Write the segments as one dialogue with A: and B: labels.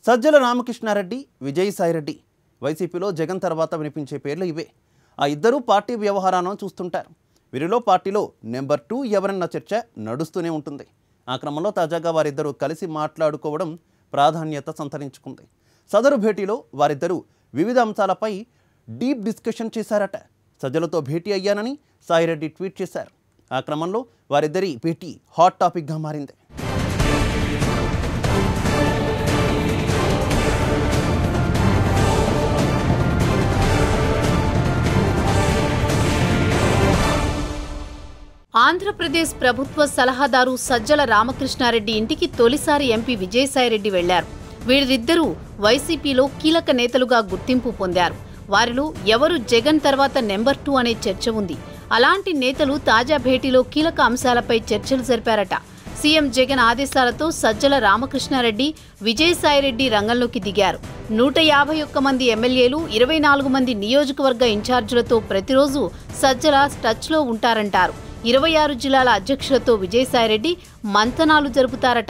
A: సజ్జల రామకృష్ణారెడ్డి విజయసాయిరెడ్డి వైసీపీలో జగన్ తర్వాత వినిపించే పేర్లు ఇవే ఆ ఇద్దరూ పార్టీ వ్యవహారాలను చూస్తుంటారు వీరిలో పార్టీలో నెంబర్ టూ ఎవరన్న చర్చ నడుస్తూనే ఉంటుంది ఆ క్రమంలో తాజాగా వారిద్దరూ కలిసి మాట్లాడుకోవడం ప్రాధాన్యత సంతరించుకుంది సదరు భేటీలో వారిద్దరూ వివిధ అంశాలపై డీప్ డిస్కషన్ చేశారట సజ్జలతో భేటీ అయ్యానని సాయిరెడ్డి ట్వీట్ చేశారు ఆ క్రమంలో వారిద్దరి భేటీ హాట్ టాపిక్గా మారింది
B: ఆంధ్రప్రదేశ్ ప్రభుత్వ సలహాదారు సజ్జల రామకృష్ణారెడ్డి ఇంటికి తొలిసారి ఎంపీ విజయసాయిరెడ్డి వెళ్లారు వీరిద్దరూ వైసీపీలో కీలక నేతలుగా గుర్తింపు పొందారు వారిలో ఎవరు జగన్ తర్వాత నెంబర్ టూ అనే చర్చ ఉంది అలాంటి నేతలు తాజా భేటీలో కీలక అంశాలపై చర్చలు జరిపారట సీఎం జగన్ ఆదేశాలతో సజ్జల రామకృష్ణారెడ్డి విజయసాయిరెడ్డి రంగంలోకి దిగారు నూట యాభై ఒక్క మంది ఎమ్మెల్యేలు ఇరవై నాలుగు మంది నియోజకవర్గ ఇన్ఛార్జీలతో ప్రతిరోజు సజ్జల టచ్లో ఉంటారంటారు ఇరవై ఆరు జిల్లాల అధ్యక్షులతో విజయసాయిరెడ్డి మంతనాలు జరుపుతారట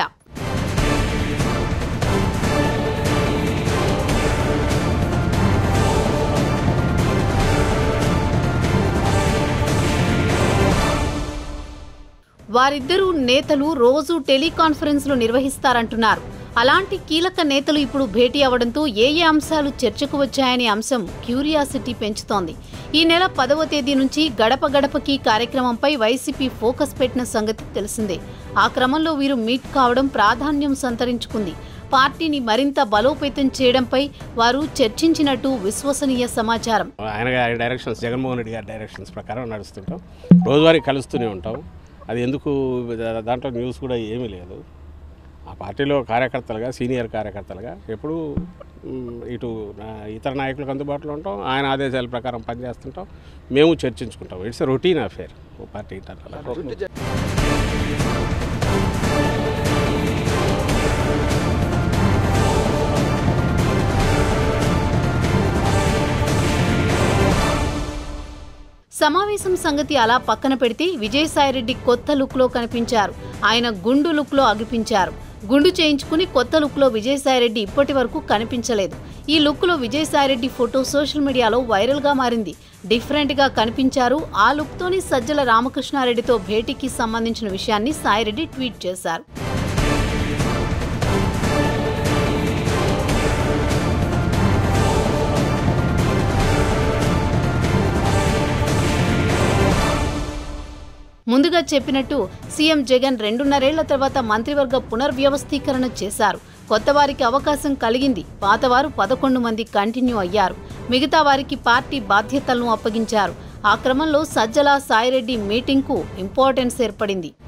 B: వారిద్దరూ నేతలు రోజు టెలికాన్ఫరెన్స్లు నిర్వహిస్తారంటున్నారు అలాంటి కీలక నేతలు ఇప్పుడు భేటీ అవడంతో ఏ ఏ అంశాలు చర్చకు వచ్చాయనే అంశం క్యూరియాసిటీ పెంచుతోంది ఈ నెల పదవ తేదీ నుంచి గడప గడపకి కార్యక్రమంపై వైసీపీ ఫోకస్ పెట్టిన సంగతి తెలిసిందే ఆ క్రమంలో వీరు మీట్ కావడం ప్రాధాన్యం సంతరించుకుంది పార్టీని మరింత బలోపేతం చేయడంపై వారు చర్చించినట్టు విశ్వసనీయ సమాచారం
C: ఆయన గారి డైరెక్షన్స్ జగన్మోహన్ రెడ్డి గారి డైరెక్షన్స్ ప్రకారం నడుస్తుంటాం రోజువారీ కలుస్తూనే ఉంటాం అది ఎందుకు దా- దాంట్లో న్యూస్ కూడా ఏమీ లేదు ఆ పార్టీలో కార్యకర్తలుగా సీనియర్ కార్యకర్తలుగా ఎప్పుడూ మ్, ఇటు నా- ఇతర నాయకులకు అందుబాటులో ఉంటాం ఆయన ఆదేశాల ప్రకారం పనిచేస్తుంటాం మేము చర్చించుకుంటాం it's routine affair party internal
B: సమావేశం సంగతి అలా పక్కన పెడితే విజయసాయిరెడ్డి కొత్త లుక్లో కనిపించారు ఆయన గుండు లుక్లో అగిపించారు గుండు చేయించుకుని కొత్త లుక్లో విజయసాయిరెడ్డి ఇప్పటి వరకు కనిపించలేదు ఈ లుక్లో విజయసాయిరెడ్డి ఫోటో సోషల్ మీడియాలో వైరల్గా మారింది డిఫరెంట్గా కనిపించారు ఆ లుక్తోని సజ్జల రామకృష్ణారెడ్డితో భేటీకి సంబంధించిన విషయాన్ని సాయిరెడ్డి ట్వీట్ చేశారు ముందుగా చెప్పినట్టు సీఎం జగన్ రెండున్నరేళ్ల తర్వాత మంత్రివర్గ పునర్వ్యవస్థీకరణ చేశారు కొత్త వారికి అవకాశం కలిగింది పాతవారు పదకొండు మంది కంటిన్యూ అయ్యారు మిగతా వారికి పార్టీ బాధ్యతలను అప్పగించారు ఆ క్రమంలో సజ్జల సాయిరెడ్డి మీటింగ్కు ఇంపార్టెన్స్ ఏర్పడింది